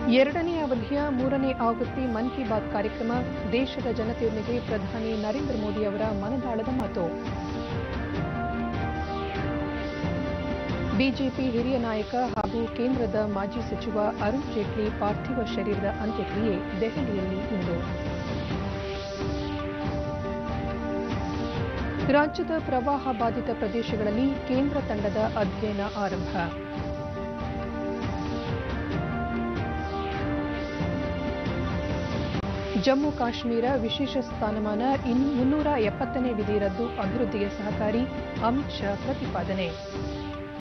ಎರಡನೇ ಅವಧಿಯ ಮೂರನೇ ಆವೃತ್ತಿ ಮನ್ ಕಿ ಬಾತ್ ಕಾರ್ಯಕ್ರಮ ದೇಶದ ಜನತೆಯೊಂದಿಗೆ ಪ್ರಧಾನಿ ನರೇಂದ್ರ ಮೋದಿ ಅವರ ಮನದಾಳದ ಮಾತು ಬಿಜೆಪಿ ಹಿರಿಯ ನಾಯಕ ಹಾಗೂ ಕೇಂದ್ರದ ಮಾಜಿ ಸಚಿವ ಅರುಣ್ ಜೇಟ್ಲಿ ಪಾರ್ಥಿವ ಶರೀರದ ಅಂತ್ಯಕ್ರಿಯೆ ದೆಹಲಿಯಲ್ಲಿ ಇಂದು ರಾಜ್ಯದ ಪ್ರವಾಹ ಬಾಧಿತ ಪ್ರದೇಶಗಳಲ್ಲಿ ಕೇಂದ್ರ ತಂಡದ ಅಧ್ಯಯನ ಆರಂಭ ಜಮ್ಮು ಕಾಶ್ಮೀರ ವಿಶೇಷ ಸ್ಥಾನಮಾನ ಇನ್ ಮುನ್ನೂರ ಎಪ್ಪತ್ತನೇ ವಿಧಿ ರದ್ದು ಅಭಿವೃದ್ಧಿಗೆ ಸಹಕಾರಿ ಅಮಿತ್ ಶಾ ಪ್ರತಿಪಾದನೆ